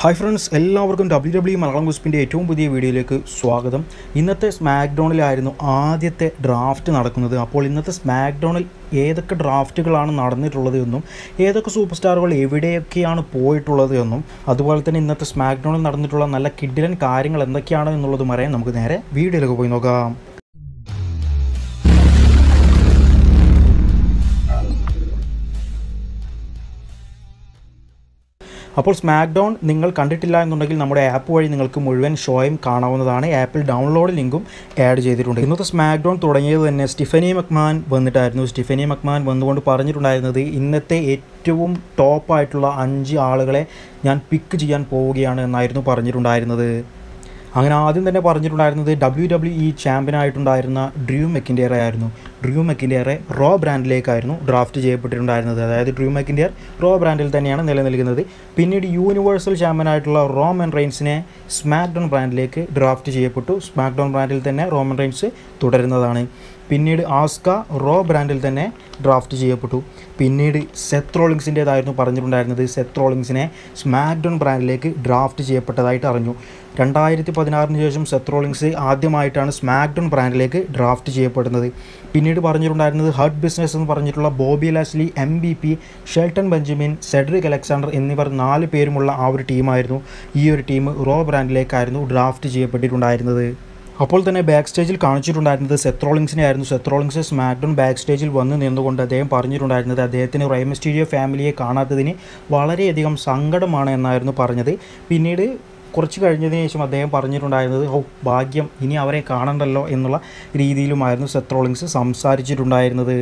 hi friends എല്ലാവർക്കും W W Malayalam കുസ്പിൻ്റെ ഏറ്റവും പുതിയ വീഡിയോയിലേക്ക് സ്വാഗതം ഇന്നത്തെ സ്മാക്ക് ഡൗണിലായിരുന്നു ആദ്യത്തെ ഡ്രാഫ്റ്റ് നടക്കുന്നത് അപ്പോൾ ഇന്നത്തെ സ്മാക്ക് ഡൗണിൽ ഏതൊക്കെ ഡ്രാഫ്റ്റുകളാണ് നടന്നിട്ടുള്ളത് എന്നും ഏതൊക്കെ സൂപ്പർ സ്റ്റാറുകൾ എവിടെയൊക്കെയാണ് പോയിട്ടുള്ളത് എന്നും അതുപോലെ തന്നെ ഇന്നത്തെ സ്മാക്ക് ഡൗണിൽ നടന്നിട്ടുള്ള നല്ല കിഡിലൻ കാര്യങ്ങൾ എന്തൊക്കെയാണ് എന്നുള്ളതും അറിയാൻ നമുക്ക് നേരെ വീഡിയോയിലേക്ക് പോയി നോക്കാം അപ്പോൾ സ്മാക്ക് ഡൗൺ നിങ്ങൾ കണ്ടിട്ടില്ല എന്നുണ്ടെങ്കിൽ നമ്മുടെ ആപ്പ് വഴി നിങ്ങൾക്ക് മുഴുവൻ ഷോയും കാണാവുന്നതാണ് ആപ്പിൽ ഡൗൺലോഡ് ലിങ്കും ആഡ് ചെയ്തിട്ടുണ്ട് ഇന്നത്തെ സ്മാക്ക് ഡൗൺ തുടങ്ങിയത് തന്നെ സ്റ്റിഫനി മക്മാൻ വന്നിട്ടായിരുന്നു സ്റ്റിഫനി മക്മാൻ വന്നുകൊണ്ട് പറഞ്ഞിട്ടുണ്ടായിരുന്നത് ഇന്നത്തെ ഏറ്റവും ടോപ്പായിട്ടുള്ള അഞ്ച് ആളുകളെ ഞാൻ പിക്ക് ചെയ്യാൻ പോവുകയാണ് എന്നായിരുന്നു പറഞ്ഞിട്ടുണ്ടായിരുന്നത് അങ്ങനെ ആദ്യം തന്നെ പറഞ്ഞിട്ടുണ്ടായിരുന്നത് ഡബ്ല്യു ഡബ്ല്യു ഇ ചാമ്പ്യനായിട്ടുണ്ടായിരുന്ന ഡ്രൂ മെക്കിൻഡിയറെ ആയിരുന്നു ഡ്രൂ മെക്കിൻഡിയറെ റോ ബ്രാൻഡിലേക്കായിരുന്നു ഡ്രാഫ്റ്റ് ചെയ്യപ്പെട്ടിട്ടുണ്ടായിരുന്നത് അതായത് ഡ്രൂ മെക്കിൻഡിയർ റോ ബ്രാൻഡിൽ തന്നെയാണ് നിലനിൽക്കുന്നത് പിന്നീട് യൂണിവേഴ്സൽ ചാമ്പ്യനായിട്ടുള്ള റോമൻ റെയിൻസിനെ സ്മാക്ക് ഡൗൺ ബ്രാൻഡിലേക്ക് ഡ്രാഫ്റ്റ് ചെയ്യപ്പെട്ടു സ്മാക്ക് ഡൗൺ ബ്രാൻഡിൽ തന്നെ റോമൻ റെയിൻസ് തുടരുന്നതാണ് പിന്നീട് ആസ്ക റോ ബ്രാൻഡിൽ തന്നെ ഡ്രാഫ്റ്റ് ചെയ്യപ്പെട്ടു പിന്നീട് സെത്ത് റോളിങ്സിൻ്റേതായിരുന്നു പറഞ്ഞിട്ടുണ്ടായിരുന്നത് സെത്ത് റോളിങ്സിനെ സ്മാക്ക് ഡൗൺ ബ്രാൻഡിലേക്ക് ഡ്രാഫ്റ്റ് ചെയ്യപ്പെട്ടതായിട്ട് അറിഞ്ഞു രണ്ടായിരത്തി പതിനാറിന് ശേഷം സെത്ത് റോളിങ്സ് ആദ്യമായിട്ടാണ് സ്മാക്ക് ഡൗൺ ബ്രാൻഡിലേക്ക് ഡ്രാഫ്റ്റ് ചെയ്യപ്പെടുന്നത് പിന്നീട് പറഞ്ഞിട്ടുണ്ടായിരുന്നത് ഹർട്ട് ബിസിനസ് എന്ന് പറഞ്ഞിട്ടുള്ള Bobby Lashley MVP Shelton Benjamin Cedric Alexander എന്നിവർ നാല് പേരുമുള്ള ആ ഒരു ടീമായിരുന്നു ഈ ഒരു ടീം റോ ബ്രാൻഡിലേക്കായിരുന്നു ഡ്രാഫ്റ്റ് ചെയ്യപ്പെട്ടിട്ടുണ്ടായിരുന്നത് അപ്പോൾ തന്നെ ബാക്ക് സ്റ്റേജിൽ കാണിച്ചിട്ടുണ്ടായിരുന്നത് സെത്രോളിങ്സിനെ ആയിരുന്നു സെത്രോളിങ്സ് സ്മാക്ഡൗൺ ബാക്ക് സ്റ്റേജിൽ വന്ന് നിന്നുകൊണ്ട് അദ്ദേഹം പറഞ്ഞിട്ടുണ്ടായിരുന്നത് അദ്ദേഹത്തിന് റൈമസ്റ്റീരിയോ ഫാമിലിയെ കാണാത്തതിന് വളരെയധികം സങ്കടമാണ് എന്നായിരുന്നു പറഞ്ഞത് പിന്നീട് കുറച്ച് കഴിഞ്ഞതിന് ശേഷം അദ്ദേഹം പറഞ്ഞിട്ടുണ്ടായിരുന്നത് ഓ ഭാഗ്യം ഇനി അവരെ കാണണ്ടല്ലോ എന്നുള്ള രീതിയിലുമായിരുന്നു സെത്രോളിങ്സ് സംസാരിച്ചിട്ടുണ്ടായിരുന്നത്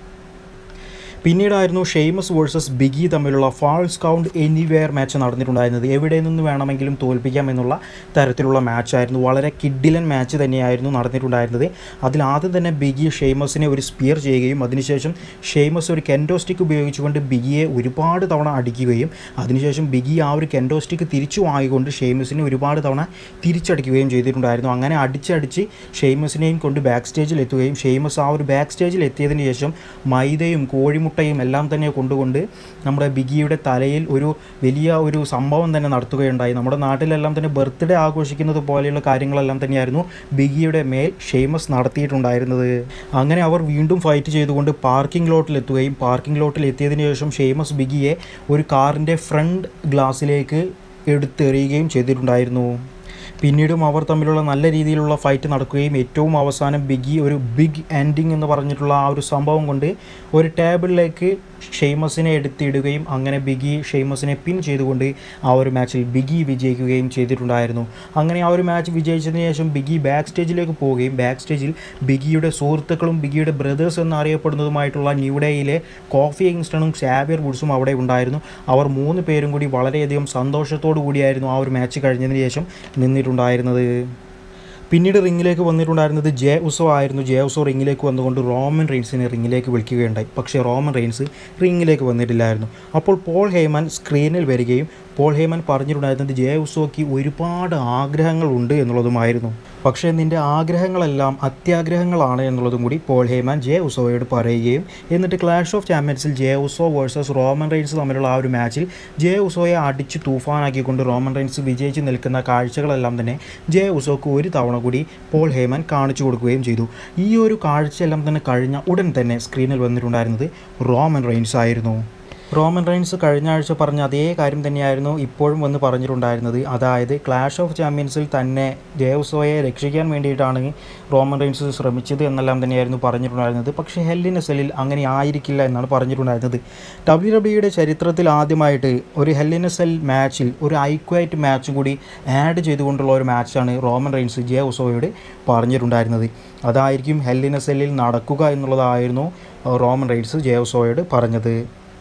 പിന്നീടായിരുന്നു ഷെയ്മസ് വേഴ്സസ് ബിഗി തമ്മിലുള്ള ഫാൾസ് കൗണ്ട് എനിവെയർ മാച്ച് നടന്നിട്ടുണ്ടായിരുന്നത് എവിടെ നിന്ന് വേണമെങ്കിലും തോൽപ്പിക്കാം എന്നുള്ള തരത്തിലുള്ള മാച്ചായിരുന്നു വളരെ കിഡിലൻ മാച്ച് തന്നെയായിരുന്നു നടന്നിട്ടുണ്ടായിരുന്നത് അതിൽ ആദ്യം തന്നെ ബിഗി ഷെയ്മസിനെ ഒരു സ്പിയർ ചെയ്യുകയും അതിനുശേഷം ഷെയ്മസ് ഒരു കെൻഡോസ്റ്റിക് ഉപയോഗിച്ചുകൊണ്ട് ബിഗിയെ ഒരുപാട് തവണ അടിക്കുകയും അതിനുശേഷം ബിഗി ആ ഒരു കെൻഡോസ്റ്റിക് തിരിച്ചു വാങ്ങിക്കൊണ്ട് ഷെയ്മസിനെ ഒരുപാട് തവണ തിരിച്ചടിക്കുകയും ചെയ്തിട്ടുണ്ടായിരുന്നു അങ്ങനെ അടിച്ചടിച്ച് ഷെയ്മസിനെയും കൊണ്ട് ബാക്ക് സ്റ്റേജിൽ എത്തുകയും ഷെയ്മസ് ആ ഒരു ബാക്ക് സ്റ്റേജിൽ എത്തിയതിന് ശേഷം മൈദയും കോഴിമുട്ട മുട്ടയും എല്ലാം തന്നെ കൊണ്ടുകൊണ്ട് നമ്മുടെ ബിഗിയുടെ തലയിൽ ഒരു വലിയ ഒരു സംഭവം തന്നെ നടത്തുകയുണ്ടായി നമ്മുടെ നാട്ടിലെല്ലാം തന്നെ ബർത്ത്ഡേ ആഘോഷിക്കുന്നത് പോലെയുള്ള കാര്യങ്ങളെല്ലാം തന്നെയായിരുന്നു ബിഗിയുടെ മേൽ ഷെയ്മസ് നടത്തിയിട്ടുണ്ടായിരുന്നത് അങ്ങനെ അവർ വീണ്ടും ഫൈറ്റ് ചെയ്തുകൊണ്ട് പാർക്കിംഗ് ലോട്ടിൽ എത്തുകയും പാർക്കിംഗ് ലോട്ടിൽ എത്തിയതിനു ശേഷം ഷെയ്മസ് ബിഗിയെ ഒരു കാറിൻ്റെ ഫ്രണ്ട് ഗ്ലാസ്സിലേക്ക് എടുത്തെറിയുകയും ചെയ്തിട്ടുണ്ടായിരുന്നു പിന്നീടും അവർ തമ്മിലുള്ള നല്ല രീതിയിലുള്ള ഫൈറ്റ് നടക്കുകയും ഏറ്റവും അവസാനം ബിഗി ഒരു ബിഗ് എൻഡിങ് എന്ന് പറഞ്ഞിട്ടുള്ള ആ ഒരു സംഭവം കൊണ്ട് ഒരു ടേബിളിലേക്ക് ഷെയ്മസിനെ എടുത്തിടുകയും അങ്ങനെ ബിഗി ഷെയ്മസിനെ പിൻ ചെയ്തുകൊണ്ട് ആ ഒരു മാച്ചിൽ ബിഗി വിജയിക്കുകയും ചെയ്തിട്ടുണ്ടായിരുന്നു അങ്ങനെ ആ ഒരു മാച്ച് വിജയിച്ചതിന് ശേഷം ബിഗി ബാക്ക് സ്റ്റേജിലേക്ക് പോവുകയും ബാക്ക് സ്റ്റേജിൽ ബിഗിയുടെ സുഹൃത്തുക്കളും ബിഗിയുടെ ബ്രദേഴ്സ് എന്നറിയപ്പെടുന്നതുമായിട്ടുള്ള ന്യൂഡേയിലെ കോഫി കിങ്സ്റ്റണും സാവിയർ വുഡ്സും അവിടെ ഉണ്ടായിരുന്നു അവർ മൂന്ന് പേരും കൂടി വളരെയധികം സന്തോഷത്തോടു കൂടിയായിരുന്നു ആ ഒരു മാച്ച് കഴിഞ്ഞതിന് ശേഷം നിന്നിട്ടുണ്ടായിരുന്നത് പിന്നീട് റിങ്ങിലേക്ക് വന്നിട്ടുണ്ടായിരുന്നത് ജെ ഉസോ ആയിരുന്നു ജെ ഉസോ റിങ്ങിലേക്ക് വന്നുകൊണ്ട് റോമൻ റെയിൻസിനെ റിങ്ങിലേക്ക് വിളിക്കുകയുണ്ടായി പക്ഷേ റോമൻ റെയിൻസ് റിങ്ങിലേക്ക് വന്നിട്ടില്ലായിരുന്നു അപ്പോൾ പോൾ ഹേമൻ സ്ക്രീനിൽ വരികയും പോൾ ഹേമൻ പറഞ്ഞിട്ടുണ്ടായിരുന്നത് ജെ ഉസോയ്ക്ക് ഒരുപാട് ആഗ്രഹങ്ങളുണ്ട് എന്നുള്ളതുമായിരുന്നു പക്ഷേ നിൻ്റെ ആഗ്രഹങ്ങളെല്ലാം അത്യാഗ്രഹങ്ങളാണ് എന്നുള്ളതും കൂടി പോൾ ഹേമാൻ ജെ ഉസോയോട് പറയുകയും എന്നിട്ട് ക്ലാഷ് ഓഫ് ചാമ്പ്യൻസിൽ Jey Uso versus Roman Reigns തമ്മിലുള്ള ആ ഒരു മാച്ചിൽ ജെ ഉസോയെ അടിച്ച് തൂഫാനാക്കിക്കൊണ്ട് റോമൻ റെയിൻസ് വിജയിച്ച് നിൽക്കുന്ന കാഴ്ചകളെല്ലാം തന്നെ ജെ ഉസോക്ക് ഒരു തവണ കൂടി പോൾ ഹേമൻ കാണിച്ചു കൊടുക്കുകയും ചെയ്തു ഈ ഒരു കാഴ്ചയെല്ലാം തന്നെ കഴിഞ്ഞ ഉടൻ തന്നെ സ്ക്രീനിൽ വന്നിട്ടുണ്ടായിരുന്നത് റോമൻ റെയിൻസ് ആയിരുന്നു റോമൻ റൈൻസ് കഴിഞ്ഞ ആഴ്ച പറഞ്ഞ അതേ കാര്യം തന്നെയായിരുന്നു ഇപ്പോഴും വന്ന് പറഞ്ഞിട്ടുണ്ടായിരുന്നത് അതായത് ക്ലാഷ് ഓഫ് ചാമ്പ്യൻസിൽ തന്നെ ജേവ്സോയെ രക്ഷിക്കാൻ വേണ്ടിയിട്ടാണ് റോമൻ റൈൻസ് ശ്രമിച്ചത് എന്നെല്ലാം തന്നെയായിരുന്നു പറഞ്ഞിട്ടുണ്ടായിരുന്നത് പക്ഷേ ഹെല്ലിൻ സെല്ലിൽ അങ്ങനെ ആയിരിക്കില്ല എന്നാണ് പറഞ്ഞിട്ടുണ്ടായിരുന്നത് ഡബ്ല്യു ഡബ്ല്യുയുടെ ചരിത്രത്തിൽ ആദ്യമായിട്ട് ഒരു ഹെല്ലിൻ സെൽ മാച്ചിൽ ഒരു ഐക്വൈറ്റ് മാച്ചും കൂടി ആഡ് ചെയ്തുകൊണ്ടുള്ള ഒരു മാച്ചാണ് റോമൻ റൈൻസ് ജെ ഉസോയോട് പറഞ്ഞിട്ടുണ്ടായിരുന്നത് അതായിരിക്കും ഹെല്ലിൻ സെല്ലിൽ നടക്കുക എന്നുള്ളതായിരുന്നു റോമൻ റൈൻസ് ജെ ഉസോയോട് പറഞ്ഞത്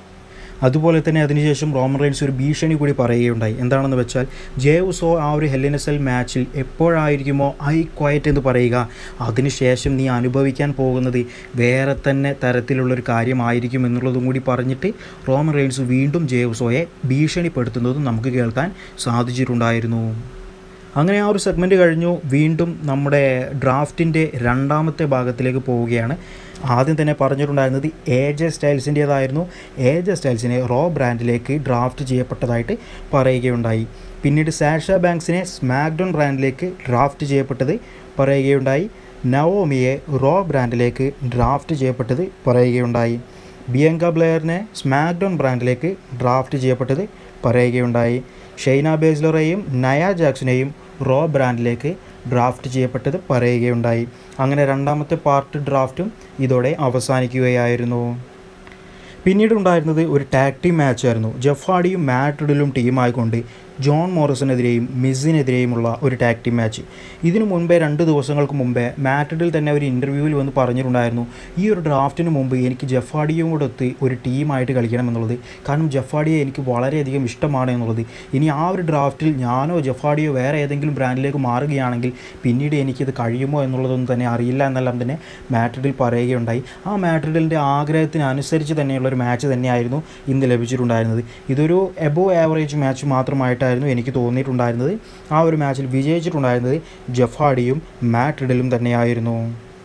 അതുപോലെ തന്നെ അതിനുശേഷം റോമൻ റെയിൻസ് ഒരു ഭീഷണി കൂടി പറയുകയുണ്ടായി എന്താണെന്ന് വെച്ചാൽ ജെ ഉസോ ആ ഒരു ഹെല്ലിനസൽ മാച്ചിൽ എപ്പോഴായിരിക്കുമോ ഐ ക്വയറ്റ് എന്ന് പറയുക അതിനുശേഷം നീ അനുഭവിക്കാൻ പോകുന്നത് വേറെ തന്നെ തരത്തിലുള്ളൊരു കാര്യമായിരിക്കും എന്നുള്ളതും കൂടി പറഞ്ഞിട്ട് റോമൻ റെയിൻസ് വീണ്ടും ജെ ഉസോയെ ഭീഷണിപ്പെടുത്തുന്നതും നമുക്ക് കേൾക്കാൻ സാധിച്ചിട്ടുണ്ടായിരുന്നു അങ്ങനെ ആ ഒരു സെഗ്മെൻറ്റ് കഴിഞ്ഞു വീണ്ടും നമ്മുടെ ഡ്രാഫ്റ്റിൻ്റെ രണ്ടാമത്തെ ഭാഗത്തിലേക്ക് പോവുകയാണ് ആദ്യം തന്നെ പറഞ്ഞിട്ടുണ്ടായിരുന്നത് എ ജെ സ്റ്റൈൽസിൻ്റേതായിരുന്നു എ ജെ സ്റ്റൈൽസിനെ റോ ബ്രാൻഡിലേക്ക് ഡ്രാഫ്റ്റ് ചെയ്യപ്പെട്ടതായിട്ട് പറയുകയുണ്ടായി പിന്നീട് സാഷ ബാങ്ക്സിനെ സ്മാക്ഡൗൺ ബ്രാൻഡിലേക്ക് ഡ്രാഫ്റ്റ് ചെയ്യപ്പെട്ടത് പറയുകയുണ്ടായി നവോമിയെ റോ ബ്രാൻഡിലേക്ക് ഡ്രാഫ്റ്റ് ചെയ്യപ്പെട്ടത് പറയുകയുണ്ടായി ബിയങ്ക ബ്ലെയറിനെ സ്മാക്ഡൗൺ ബ്രാൻഡിലേക്ക് ഡ്രാഫ്റ്റ് ചെയ്യപ്പെട്ടത് പറയുകയുണ്ടായി ഷെയ്ന ബേസ്ലറേയും നയ ജാക്സനെയും റോ ബ്രാൻഡിലേക്ക് ഡ്രാഫ്റ്റ് ചെയ്യപ്പെട്ടത് പറയുകയുണ്ടായി അങ്ങനെ രണ്ടാമത്തെ പാർട്ട് ഡ്രാഫ്റ്റും ഇതോടെ അവസാനിക്കുകയായിരുന്നു പിന്നീട് ഉണ്ടായിരുന്നത് ഒരു ടാഗ് ടീം മാച്ചായിരുന്നു ജഫാഡിയും മാട്രിഡിലും ടീമായിക്കൊണ്ട് ജോൺ മോറിസിനെതിരെയും മിസിനെതിരെയുമുള്ള ഒരു ടാഗ് ടീം മാച്ച് ഇതിനു മുൻപേ രണ്ട് ദിവസങ്ങൾക്ക് മുമ്പേ മാട്രിഡിൽ തന്നെ ഒരു ഇൻ്റർവ്യൂവിൽ വന്ന് പറഞ്ഞിട്ടുണ്ടായിരുന്നു ഈ ഒരു ഡ്രാഫ്റ്റിന് മുമ്പ് എനിക്ക് ജഫാഡിയും കൂടെ ഒത്ത് ഒരു ടീമായിട്ട് കളിക്കണം എന്നുള്ളത് കാരണം ജഫാഡിയെ എനിക്ക് വളരെയധികം ഇഷ്ടമാണ് എന്നുള്ളത് ഇനി ആ ഒരു ഡ്രാഫ്റ്റിൽ ഞാനോ ജഫാഡിയോ വേറെ ഏതെങ്കിലും ബ്രാൻഡിലേക്ക് മാറുകയാണെങ്കിൽ പിന്നീട് എനിക്കിത് കഴിയുമോ എന്നുള്ളതൊന്നും തന്നെ അറിയില്ല എന്നെല്ലാം തന്നെ മാട്രിഡിൽ പറയുകയുണ്ടായി ആ മാട്രിഡിൻ്റെ ആഗ്രഹത്തിനനുസരിച്ച് തന്നെയുള്ള ഒരു മാച്ച് തന്നെയായിരുന്നു ഇന്ന് ലഭിച്ചിട്ടുണ്ടായിരുന്നത് ഇതൊരു എബോ ആവറേജ് മാച്ച് മാത്രമായിട്ടായിരുന്നു എനിക്ക് തോന്നിയിട്ടുണ്ടായിരുന്നത് ആ ഒരു മാച്ചിൽ വിജയിച്ചിട്ടുണ്ടായിരുന്നത് ജഫാഡിയും മാട്രിഡിലും തന്നെയായിരുന്നു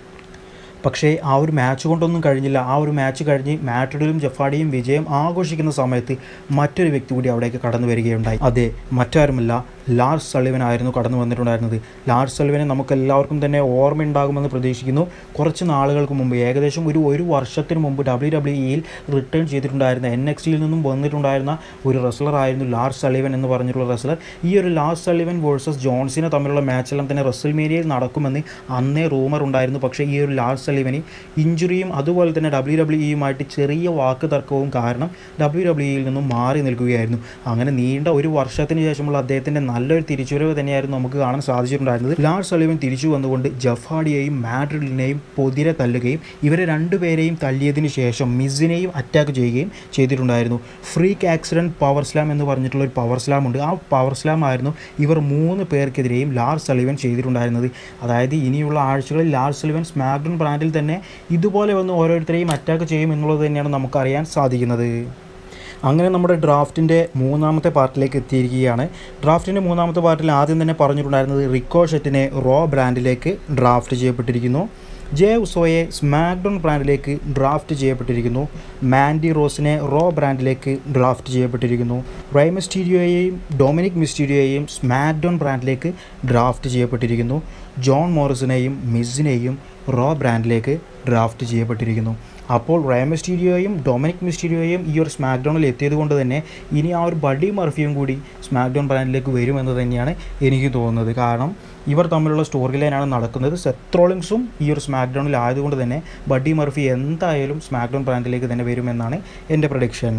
പക്ഷേ ആ ഒരു മാച്ച് കൊണ്ടൊന്നും കഴിഞ്ഞില്ല ആ ഒരു മാച്ച് കഴിഞ്ഞ് മാട്രിഡിലും ജഫാഡിയും വിജയം ആഘോഷിക്കുന്ന സമയത്ത് മറ്റൊരു വ്യക്തി കൂടി അവിടേക്ക് കടന്നു വരികയുണ്ടായി അതെ മറ്റാരുമല്ല ലാർസ് സള്ളിവൻ ആയിരുന്നു കടന്നു വന്നിട്ടുണ്ടായിരുന്നത് ലാർസ് സള്ളിവനെ നമുക്ക് എല്ലാവർക്കും തന്നെ ഓർമ്മയുണ്ടാകുമെന്ന് പ്രതീക്ഷിക്കുന്നു കുറച്ച് നാളുകൾക്ക് മുമ്പ് ഏകദേശം ഒരു ഒരു വർഷത്തിന് മുമ്പ് ഡബ്ല്യു ഡബ്ല്യു ഇയിൽ റിട്ടേൺ ചെയ്തിട്ടുണ്ടായിരുന്ന എൻ എക്സ് ടിയിൽ നിന്നും വന്നിട്ടുണ്ടായിരുന്ന ഒരു റെസ്ലർ ആയിരുന്നു ലാർസ് സള്ളിവൻ എന്ന് പറഞ്ഞിട്ടുള്ള റെസ്ലർ ഈ ഒരു ലാർസ് സള്ളിവൻ വേഴ്സസ് ജോൺസിനെ തമ്മിലുള്ള മാച്ചെല്ലാം തന്നെ റെസൽമേനിയയിൽ നടക്കുമെന്ന് അന്നേ റൂമർ ഉണ്ടായിരുന്നു പക്ഷേ ഈ ഒരു ലാർസ് സള്ളിവന് ഇഞ്ചുറിയും അതുപോലെ തന്നെ ഡബ്ല്യു ഡബ്ല്യു ഇയുമായിട്ട് ചെറിയ വാക്ക് തർക്കവും കാരണം ഡബ്ല്യു ഡബ്ല്യു ഇയിൽ നിന്നും മാറി നിൽക്കുകയായിരുന്നു അങ്ങനെ നീണ്ട ഒരു വർഷത്തിന് ശേഷമുള്ള അദ്ദേഹത്തിൻ്റെ നല്ലൊരു തിരിച്ചുവരവ് തന്നെയായിരുന്നു നമുക്ക് കാണാൻ സാധിച്ചിട്ടുണ്ടായിരുന്നത് ലാർസ് സളിവൻ തിരിച്ചു വന്നുകൊണ്ട് ജഫാഡിയെയും മാഡ്രിഡിനെയും പൊതിരെ തല്ലുകയും ഇവരെ രണ്ടുപേരെയും തല്ലിയതിന് ശേഷം മിസിനെയും അറ്റാക്ക് ചെയ്യുകയും ചെയ്തിട്ടുണ്ടായിരുന്നു ഫ്രീക്ക് ആക്സിഡൻറ്റ് പവർ സ്ലാം എന്ന് പറഞ്ഞിട്ടുള്ള ഒരു പവർ സ്ലാം ഉണ്ട് ആ പവർ സ്ലാം ആയിരുന്നു ഇവർ മൂന്ന് പേർക്കെതിരെയും ലാർസ് സളിവൻ ചെയ്തിട്ടുണ്ടായിരുന്നത് അതായത് ഇനിയുള്ള ആഴ്ചകളിൽ ലാർസ് സളിവൻ സ്മാക്ഡൺ ബ്രാൻഡിൽ തന്നെ ഇതുപോലെ വന്ന് ഓരോരുത്തരെയും അറ്റാക്ക് ചെയ്യും എന്നുള്ളത് തന്നെയാണ് നമുക്കറിയാൻ സാധിക്കുന്നത് അങ്ങനെ നമ്മുടെ ഡ്രാഫ്റ്റിൻ്റെ മൂന്നാമത്തെ പാർട്ടിലേക്ക് എത്തിയിരിക്കുകയാണ് ഡ്രാഫ്റ്റിൻ്റെ മൂന്നാമത്തെ പാർട്ടിൽ ആദ്യം തന്നെ പറഞ്ഞിട്ടുണ്ടായിരുന്നത് റിക്കോഷെറ്റിനെ റോ ബ്രാൻഡിലേക്ക് ഡ്രാഫ്റ്റ് ചെയ്യപ്പെട്ടിരിക്കുന്നു ജെ ഉസോയെ സ്മാക്ഡൗൺ ബ്രാൻഡിലേക്ക് ഡ്രാഫ്റ്റ് ചെയ്യപ്പെട്ടിരിക്കുന്നു മാൻഡി റോസിനെ റോ ബ്രാൻഡിലേക്ക് ഡ്രാഫ്റ്റ് ചെയ്യപ്പെട്ടിരിക്കുന്നു റൈ മിസ്റ്റീരിയോയെയും ഡൊമിനിക് മിസ്റ്റീരിയോയെയും സ്മാക്ഡൗൺ ബ്രാൻഡിലേക്ക് ഡ്രാഫ്റ്റ് ചെയ്യപ്പെട്ടിരിക്കുന്നു ജോൺ മോറിസിനെയും മിസിനെയും റോ ബ്രാൻഡിലേക്ക് ഡ്രാഫ്റ്റ് ചെയ്യപ്പെട്ടിരിക്കുന്നു അപ്പോൾ റേ മിസ്റ്റീരിയോയും ഡൊമിനിക് മിസ്റ്റീരിയോയും ഈ ഒരു സ്മാക്ഡൗണിൽ എത്തിയത് കൊണ്ട് തന്നെ ഇനി ആ ഒരു ബഡി മർഫിയും കൂടി സ്മാക്ഡൗൺ ബ്രാൻഡിലേക്ക് വരുമെന്ന് തന്നെയാണ് എനിക്ക് തോന്നുന്നത് കാരണം ഇവർ തമ്മിലുള്ള സ്റ്റോറി ലൈനാണ് നടക്കുന്നത് സെത്രോളിങ്സും ഈ ഒരു സ്മാക്ഡൗണിൽ ആയതുകൊണ്ട് തന്നെ ബഡി മർഫി എന്തായാലും സ്മാക്ഡൗൺ ബ്രാൻഡിലേക്ക് തന്നെ വരുമെന്നാണ് എൻ്റെ പ്രൊഡിക്ഷൻ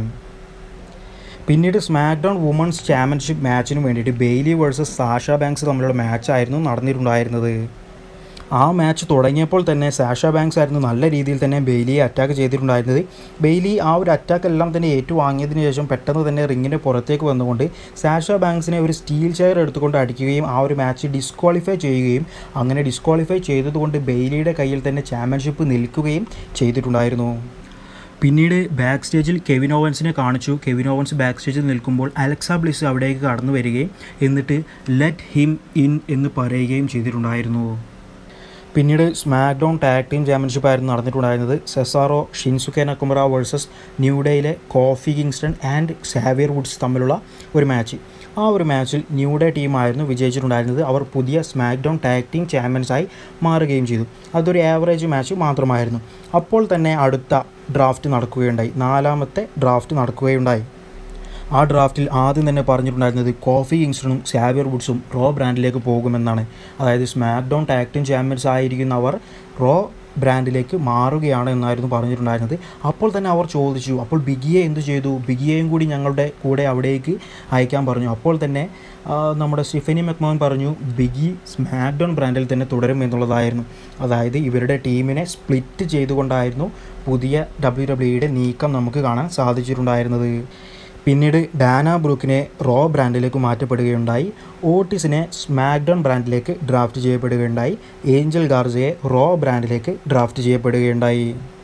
പിന്നീട് സ്മാക്ഡൗൺ വുമൺസ് ചാമ്പ്യൻഷിപ്പ് മാച്ചിന് വേണ്ടിയിട്ട് ബെയിലി വേഴ്സസ് സാഷ ബാങ്ക്സ് തമ്മിലുള്ള മാച്ചായിരുന്നു നടന്നിട്ടുണ്ടായിരുന്നത് ആ മാച്ച് തുടങ്ങിയപ്പോൾ തന്നെ സാഷ ബാങ്ക്സ് ആയിരുന്നു നല്ല രീതിയിൽ തന്നെ ബെയിലിയെ അറ്റാക്ക് ചെയ്തിട്ടുണ്ടായിരുന്നത് ബെയിലി ആ ഒരു അറ്റാക്ക് എല്ലാം തന്നെ ഏറ്റുവാങ്ങിയതിനു ശേഷം പെട്ടെന്ന് തന്നെ റിങ്ങിൻ്റെ പുറത്തേക്ക് വന്നുകൊണ്ട് സാഷ ബാങ്ക്സിനെ ഒരു സ്റ്റീൽ ചെയർ എടുത്തുകൊണ്ട് അടിക്കുകയും ആ ഒരു മാച്ച് ഡിസ്ക്വാളിഫൈ ചെയ്യുകയും അങ്ങനെ ഡിസ്ക്വാളിഫൈ ചെയ്തതുകൊണ്ട് ബെയിലിയുടെ കയ്യിൽ തന്നെ ചാമ്പ്യൻഷിപ്പ് നിൽക്കുകയും ചെയ്തിട്ടുണ്ടായിരുന്നു പിന്നീട് ബാക്ക് സ്റ്റേജിൽ കെവിൻ ഓവൻസിനെ കാണിച്ചു കെവിൻ ഓവൻസ് ബാക്ക് സ്റ്റേജിൽ നിൽക്കുമ്പോൾ അലക്സ ബ്ലിസ് അവിടേക്ക് കടന്നു വരികയും എന്നിട്ട് ലെറ്റ് ഹിം ഇൻ എന്ന് പറയുകയും ചെയ്തിട്ടുണ്ടായിരുന്നു പിന്നീട് SmackDown tag team championship ആയിരുന്നു നടന്നിട്ടുണ്ടായിരുന്നത് സെസാറോ ഷിൻസുക്കെ നക്കുമറ വേഴ്സസ് ന്യൂഡേയിലെ Kofi Kingston and Xavier Woods തമ്മിലുള്ള ഒരു മാച്ച് ആ ഒരു മാച്ചിൽ ന്യൂഡേ ടീമായിരുന്നു വിജയിച്ചിട്ടുണ്ടായിരുന്നത് അവർ പുതിയ സ്മാക്ക് ഡൗൺ ടാഗ് ടീം ചാമ്പ്യൻസായി മാറുകയും ചെയ്തു അതൊരു ആവറേജ് മാച്ച് മാത്രമായിരുന്നു അപ്പോൾ തന്നെ അടുത്ത ഡ്രാഫ്റ്റ് നടക്കുകയുണ്ടായി നാലാമത്തെ ഡ്രാഫ്റ്റ് നടക്കുകയുണ്ടായി ആ ഡ്രാഫ്റ്റിൽ ആദ്യം തന്നെ പറഞ്ഞിട്ടുണ്ടായിരുന്നത് കോഫി കിങ്സ്റ്റണും സാവിയർ വുഡ്സും റോ ബ്രാൻഡിലേക്ക് പോകുമെന്നാണ് അതായത് SmackDown tag team champions ആയിരിക്കുന്നവർ റോ ബ്രാൻഡിലേക്ക് മാറുകയാണ് എന്നായിരുന്നു പറഞ്ഞിട്ടുണ്ടായിരുന്നത് അപ്പോൾ തന്നെ അവർ ചോദിച്ചു അപ്പോൾ ബിഗിയെ എന്ത് ചെയ്തു ബിഗിയെയും കൂടി ഞങ്ങളുടെ കൂടെ അവിടേക്ക് അയക്കാൻ പറഞ്ഞു അപ്പോൾ തന്നെ ആ, നമ്മുടെ സ്റ്റീഫനി മെക്മോൻ പറഞ്ഞു ബിഗി സ്മാക്ഡൗൺ ബ്രാൻഡിൽ തന്നെ തുടരും എന്നുള്ളതായിരുന്നു അതായത് ഇവരുടെ ടീമിനെ സ്പ്ലിറ്റ് ചെയ്തുകൊണ്ടായിരുന്നു പുതിയ ഡബ്ല്യു ഡബ്ല്യുയുടെ നീക്കം നമുക്ക് കാണാൻ സാധിച്ചിട്ടുണ്ടായിരുന്നത് പിന്നീട് ഡാന ബ്രൂക്കിനെ റോ ബ്രാൻഡിലേക്ക് മാറ്റപ്പെടുകയുണ്ടായി ഓട്ടിസിനെ സ്മാക്ഡൗൺ ബ്രാൻഡിലേക്ക് ഡ്രാഫ്റ്റ് ചെയ്യപ്പെടുകയുണ്ടായി ഏഞ്ചൽ ഗാർസയെ റോ ബ്രാൻഡിലേക്ക് ഡ്രാഫ്റ്റ് ചെയ്യപ്പെടുകയുണ്ടായി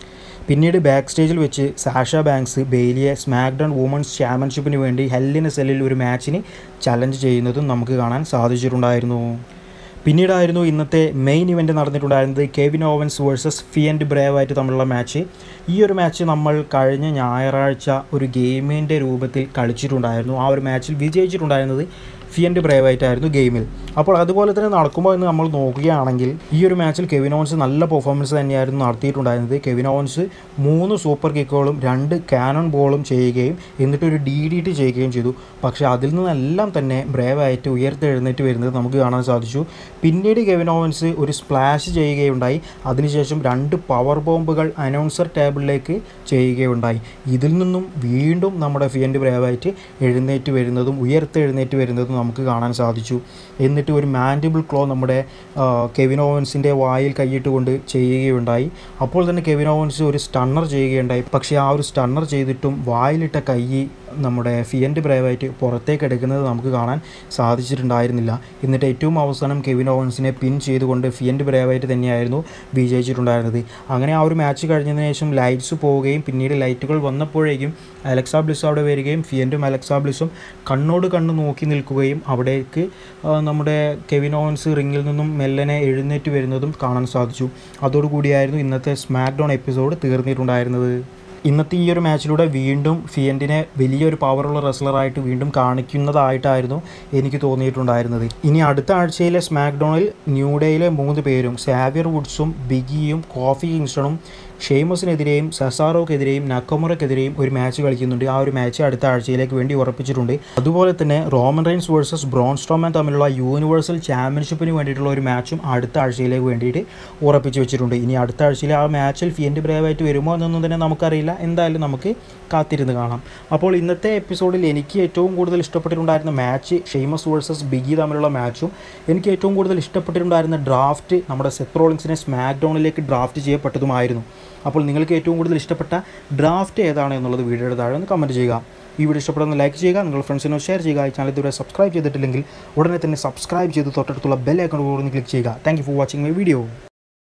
പിന്നീട് ബാക്ക് സ്റ്റേജിൽ വെച്ച് സാഷ ബാങ്ക്സ് ബെയിലിയെ സ്മാക്ഡൗൺ വുമൺസ് ചാമ്പ്യൻഷിപ്പിന് വേണ്ടി ഹെല്ലിന് സെല്ലിൽ ഒരു മാച്ചിന് ചലഞ്ച് ചെയ്യുന്നതും നമുക്ക് കാണാൻ സാധിച്ചിട്ടുണ്ടായിരുന്നു പിന്നീടായിരുന്നു ഇന്നത്തെ മെയിൻ ഇവൻ്റ് നടന്നിട്ടുണ്ടായിരുന്നത് കെവിൻ ഓവൻസ് വേഴ്സസ് ഫി ആൻഡ് ബ്രേവ് ആയിട്ട് തമ്മിലുള്ള മാച്ച് ഈ ഒരു മാച്ച് നമ്മൾ കഴിഞ്ഞ ഞായറാഴ്ച ഒരു ഗെയിമിൻ്റെ രൂപത്തിൽ കളിച്ചിട്ടുണ്ടായിരുന്നു ആ ഒരു മാച്ചിൽ വിജയിച്ചിട്ടുണ്ടായിരുന്നത് ഫി ആൻഡ് ബ്രേവ് ആയിട്ടായിരുന്നു ഗെയിമിൽ അപ്പോൾ അതുപോലെ തന്നെ നടക്കുമ്പോൾ എന്ന് നമ്മൾ നോക്കുകയാണെങ്കിൽ ഈ ഒരു മാച്ചിൽ കെവിൻ ഓവൻസ് നല്ല പെർഫോമൻസ് തന്നെയായിരുന്നു നടത്തിയിട്ടുണ്ടായിരുന്നത് കെവിൻ ഓവൻസ് മൂന്ന് സൂപ്പർ കിക്കുകളും രണ്ട് കാനൺ ബോളും ചെയ്യുകയും എന്നിട്ട് ഒരു ഡി ഡി ടി ചെയ്യുകയും ചെയ്തു പക്ഷേ അതിൽ നിന്നെല്ലാം തന്നെ ബ്രേവ് ആയിട്ട് ഉയർത്തെഴുന്നേറ്റ് വരുന്നത് നമുക്ക് കാണാൻ സാധിച്ചു പിന്നീട് കെവിൻ ഓവൻസ് ഒരു സ്പ്ലാഷ് ചെയ്യുകയുണ്ടായി അതിനുശേഷം രണ്ട് പവർ ബോംബുകൾ അനൗൺസർ ടേബിളിലേക്ക് ചെയ്യുകയുണ്ടായി ഇതിൽ നിന്നും വീണ്ടും നമ്മുടെ ഫി ആൻഡ് ബ്രേവ് ആയിട്ട് എഴുന്നേറ്റ് വരുന്നതും ഉയർത്തെഴുന്നേറ്റ് വരുന്നതും നമുക്ക് കാണാൻ സാധിച്ചു എന്നിട്ട് ഒരു മാൻഡിബിൾ ക്ലോ നമ്മുടെ ആ, കെവിൻ ഓവൻസിൻ്റെ വായിൽ കൈയിട്ടുകൊണ്ട് ചെയ്യുകയുണ്ടായി അപ്പോൾ തന്നെ കെവിൻ ഓവൻസ് ഒരു സ്റ്റണ്ണർ ചെയ്യുകയുണ്ടായി പക്ഷേ ആ ഒരു സ്റ്റണ്ണർ ചെയ്തിട്ടും വായിലിട്ട കൈ നമ്മുടെ ഫിയൻഡ് ബ്രേവായിട്ട് പുറത്തേക്ക് എടുക്കുന്നത് നമുക്ക് കാണാൻ സാധിച്ചിട്ടുണ്ടായിരുന്നില്ല എന്നിട്ട് ഏറ്റവും അവസാനം കെവിൻ ഓവൻസിനെ പിൻ ചെയ്തുകൊണ്ട് ഫിയൻഡ് ബ്രേവായിട്ട് തന്നെയായിരുന്നു വിജയിച്ചിട്ടുണ്ടായിരുന്നത് അങ്ങനെ ആ ഒരു മാച്ച് കഴിഞ്ഞതിന് ശേഷം ലൈറ്റ്സ് പോവുകയും പിന്നീട് ലൈറ്റുകൾ വന്നപ്പോഴേക്കും അലക്സാ ബ്ലിസ് അവിടെ വരികയും ഫിയൻറ്റും അലക്സാ ബ്ലിസും കണ്ണോട് കണ്ണ് നോക്കി നിൽക്കുകയും അവിടേക്ക് ആ, നമ്മുടെ കെവിൻ ഓവൻസ് റിങ്ങിൽ നിന്നും മെല്ലനെ എഴുന്നേറ്റ് വരുന്നതും കാണാൻ സാധിച്ചു അതോടുകൂടിയായിരുന്നു ഇന്നത്തെ സ്മാക്ഡൗൺ എപ്പിസോഡ് തീർന്നിട്ടുണ്ടായിരുന്നത് ഇന്നത്തെ ഈ ഒരു മാച്ചിലൂടെ വീണ്ടും ഫിയൻറ്റിനെ വലിയൊരു പവറുള്ള റെസ്ലറായിട്ട് വീണ്ടും കാണിക്കുന്നതായിട്ടായിരുന്നു എനിക്ക് തോന്നിയിട്ടുണ്ടായിരുന്നത് ഇനി അടുത്ത ആഴ്ചയിലെ സ്മാക്ഡൗണിൽ ന്യൂഡേയിലെ മൂന്ന് പേരും സാവിയർ വുഡ്സും ബിഗിയും കോഫി കിങ്സ്റ്റണും ഷെയ്മസിനെതിരെയും സസാറോക്കെതിരെയും നക്കമുറക്കെതിരെയും ഒരു മാച്ച് കളിക്കുന്നുണ്ട് ആ ഒരു മാച്ച് അടുത്ത ആഴ്ചയിലേക്ക് വേണ്ടി ഉറപ്പിച്ചിട്ടുണ്ട് അതുപോലെ തന്നെ Roman Reigns versus Braun Strowman തമ്മിലുള്ള യൂണിവേഴ്സൽ ചാമ്പ്യൻഷിപ്പിന് വേണ്ടിയിട്ടുള്ള ഒരു മാച്ചും അടുത്ത ആഴ്ചയിലേക്ക് വേണ്ടിയിട്ട് ഉറപ്പിച്ച് വെച്ചിട്ടുണ്ട് ഇനി അടുത്ത ആഴ്ചയിൽ ആ മാച്ചിൽ ഫിയൻഡ് ബ്രേവായിട്ട് വരുമോ എന്നൊന്നും തന്നെ നമുക്കറിയില്ല എന്തായാലും നമുക്ക് കാത്തിരുന്ന് കാണാം അപ്പോൾ ഇന്നത്തെ എപ്പിസോഡിൽ എനിക്ക് ഏറ്റവും കൂടുതൽ ഇഷ്ടപ്പെട്ടിട്ടുണ്ടായിരുന്ന മാച്ച് ഷെയ്മസ് വേഴ്സസ് ബിഗി തമ്മിലുള്ള മാച്ചും എനിക്ക് ഏറ്റവും കൂടുതൽ ഇഷ്ടപ്പെട്ടിട്ടുണ്ടായിരുന്ന ഡ്രാഫ്റ്റ് നമ്മുടെ സെത്രോളിങ്സിനെ സ്മാക്ക് ഡൗണിലേക്ക് ഡ്രാഫ്റ്റ് ചെയ്യപ്പെട്ടതുമായിരുന്നു അപ്പോൾ നിങ്ങൾക്ക് ഏറ്റവും കൂടുതൽ ഇഷ്ടപ്പെട്ട ഡ്രാഫ്റ്റ് ഏതാണ് എന്നുള്ളത് വീഡിയോയുടെ താഴെ ഒന്ന് കമൻറ്റ് ചെയ്യുക ഈ വീഡിയോ ഇഷ്ടപ്പെടുന്ന ലൈക്ക് ചെയ്യുക നിങ്ങളുടെ ഫ്രണ്ട്സിനോ ഷെയർ ചെയ്യുക ഈ ചാനൽ ഇതുവരെ സബ്സ്ക്രൈബ് ചെയ്തിട്ടില്ലെങ്കിൽ ഉടനെ തന്നെ സബ്സ്ക്രൈബ് ചെയ്ത് തൊട്ടടുത്തുള്ള ബെൽ ഐക്കൺ കൂടി ക്ലിക്ക് ചെയ്യുക thank you for watching my video